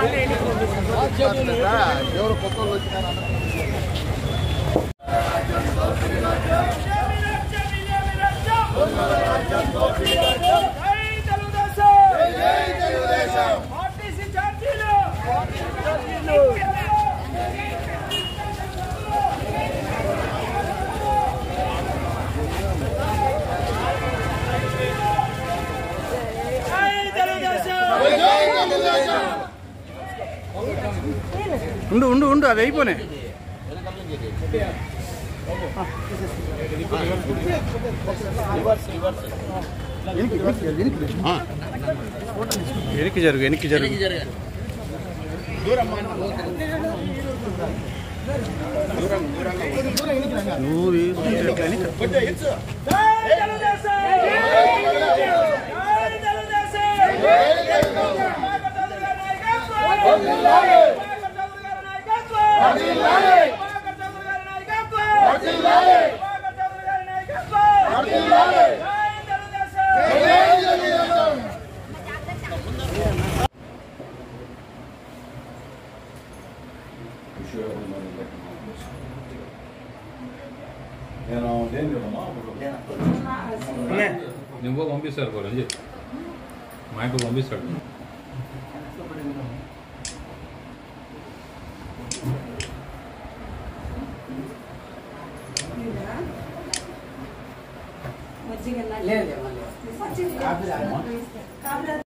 ఎవరు కొత్త వాళ్ళు వచ్చినారు ఉండు ఉండు ఉండు అది అయిపోనే వెనక్కి జరుగు వెనక్కి జరుగు నువ్వు తీసుకుంటే ఎట్లా అని చెప్పు. నువ్వు పంపిస్తారు కూడా మా ఇంటికి పంపిస్తాడు మజ్జిగ లేదు కాఫీ